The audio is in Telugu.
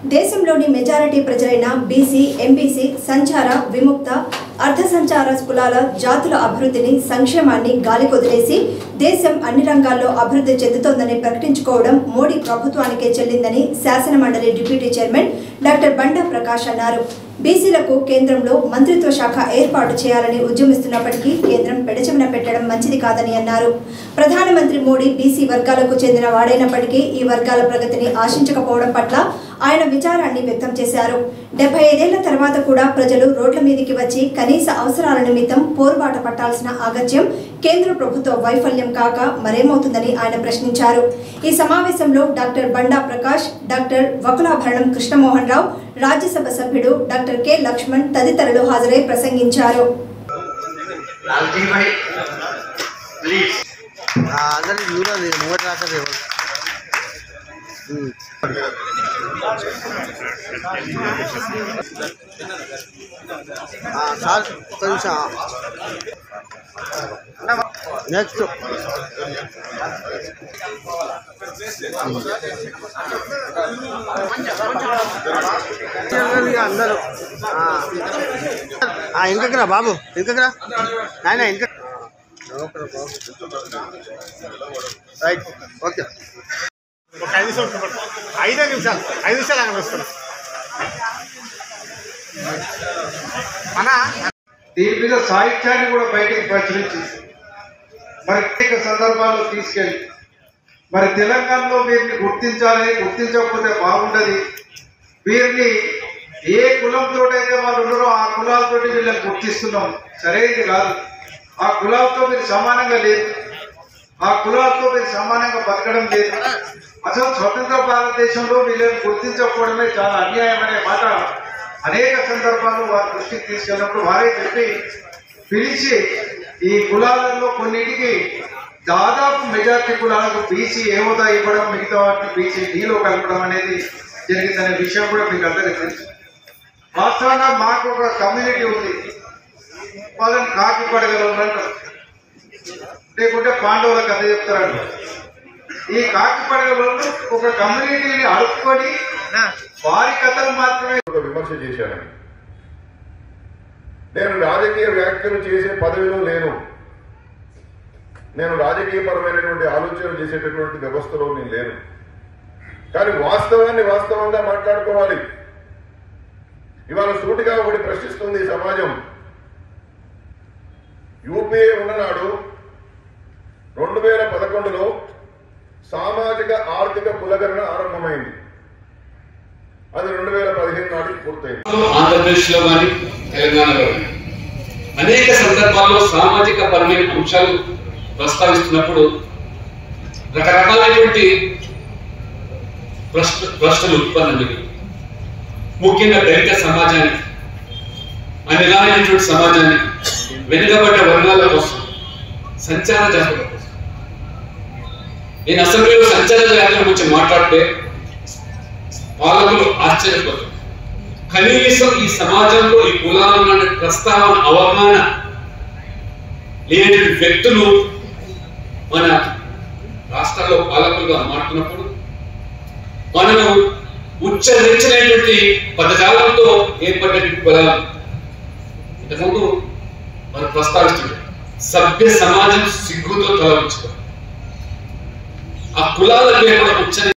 దేశంలోని మెజారిటీ ప్రజలైన బీసీ ఎంబీసీ సంచార విముక్త అర్ధ సంచార కులాల జాతుల అభివృద్ధిని సంక్షేమాన్ని గాలికొదిలేసి దేశం అన్ని రంగాల్లో అభివృద్ధి చెందుతోందని ప్రకటించుకోవడం మోడీ ప్రభుత్వానికే చెల్లిందని శాసనమండలి deputy chairman doctor Banda Prakash అన్నారు బీసీలకు కేంద్రంలో మంత్రిత్వ శాఖ ఏర్పాటు చేయాలని ఉద్యమిస్తున్నప్పటికీ కేంద్రం పెడచెవిన పెట్టడం మంచిది కాదని అన్నారు ప్రధానమంత్రి మోడీ బీసీ వర్గాలకు చెందిన వాడైనప్పటికీ ఈ వర్గాల ప్రగతిని ఆశించకపోవడం పట్ల ఆయన విచారాన్ని వ్యక్తం చేశారు డెబ్బై ఐదేళ్ల తర్వాత కూడా ప్రజలు రోడ్ల మీదికి వచ్చి కనీస అవసరాల నిమిత్తం పోరుబాట పట్టాల్సిన ఆగత్యం కేంద్ర ప్రభుత్వ వైఫల్యం కాక మరేమవుతుందని ఆయన ప్రశ్నించారు ఈ సమావేశంలో డాక్టర్ బండా ప్రకాష్ డాక్టర్ వకులాభరణం కృష్ణమోహన్ రావు రాజ్యసభ సభ్యుడు డాక్టర్ కె లక్ష్మణ్ తదితరులు హాజరై ప్రసంగించారు लालजी भाई प्लीज అందరికి చూడదు మూడు రాకదు సార్ ఒక్క నిమిషం నెక్స్ట్ అందరూ ఇంకరా బాబు ఇంకరా నాయన ఇంక రైట్ ఓకే ఒక ఐదు నిమిషాలు ఉంచబడు. ఐదే నిమిషాలు ఐదు నిమిషాలు అక్కడ వస్తున్నాం అన్నా దీని మీద సాహిత్యాన్ని కూడా బయటకు ప్రచురించి మరి అనేక సందర్భాల్లో తీసుకెళ్ళి మరి తెలంగాణలో వీరిని గుర్తించాలి గుర్తించకపోతే బాగుండదు వీరిని ఏ కులంతో అయితే వాళ్ళు ఉన్నారో ఆ కులాలతో వీళ్ళని గుర్తిస్తున్నాం సరైనది కాదు ఆ కులాలతో మీరు సమానంగా లేదు ఆ కులాలతో మీరు సమానంగా బతకడం లేదు అసలు స్వతంత్ర భారతదేశంలో వీళ్ళని గుర్తించకపోవడమే చాలా అన్యాయం అనే మాట అనేక సందర్భాల్లో వారి దృష్టికి తీసుకెళ్ళినప్పుడు వారే చెప్పి పిలిచి ఈ కులాలలో కొన్నిటికి దాదాపు మెజార్టీ కులాలకు బీసీ ఏమోదా ఇవ్వడం మిగతా వాటిని బీసీ డీలో కలపడం అనేది జరిగిందనే విషయం కూడా మీకు అందరికీ తెలుసు వాస్తవంగా మాకు ఒక కమ్యూనిటీ ఉంది వాళ్ళని కాకి పడగలరు అంటారు లేకుంటే పాండవుల కథ చెప్తారంట ఈ కాకి పడగలు ఒక కమ్యూనిటీని అడుక్కొని వారి కథలు మాత్రమే ఒక విమర్శ చేశాను నేను రాజకీయ వ్యాఖ్యలు చేసే పదవిలో లేను నేను రాజకీయపరమైనటువంటి ఆలోచనలు చేసేటటువంటి వ్యవస్థలో నేను లేను కానీ వాస్తవాన్ని వాస్తవంగా మాట్లాడుకోవాలి ఇవాళ సూటిగా ఒకటి ప్రశ్నిస్తుంది ఈ సమాజం యూపీఏ ఉన్ననాడు రెండు వేల పదకొండులో సామాజిక ఆర్థిక కులగరణ ఆరంభమైంది అది రెండు వేల పదిహేను నాటికి పూర్తయింది ఆంధ్రప్రదేశ్ లో కానీ తెలంగాణలో కానీ అనేక సందర్భాల్లో సామాజిక పరమైన అంశాలు ప్రస్తావిస్తున్నప్పుడు రకరకాలైనటువంటి ప్రశ్న ప్రశ్నలు ఉత్పన్నం జరిగాయి ముఖ్యంగా దళిత సమాజానికి అనిలామైనటువంటి సమాజానికి వెనుకబడ్డ వర్గాల కోసం సంచార జాతుల కోసం నేను అసెంబ్లీలో సంచార జాతుల గురించి మాట్లాడితే పాలకులు ఆశ్చర్యపోతారు కనీసం ఈ సమాజంలో ఈ కులాలన్న ప్రస్తావన అవగాహన లేనటువంటి వ్యక్తులు మన రాష్ట్రాల్లో పాలకులుగా మారుతున్నప్పుడు మనము ఉచ్చరించినటువంటి పదజాలంతో ఏర్పడినటువంటి కులాలు ఇంతకుముందు మనం ప్రస్తావిస్తుంటాం సభ్య సమాజం సిగ్గుతో తల ఉంచుకోవాలి ఆ కులాల పేరు కూడా ఉచ్చరి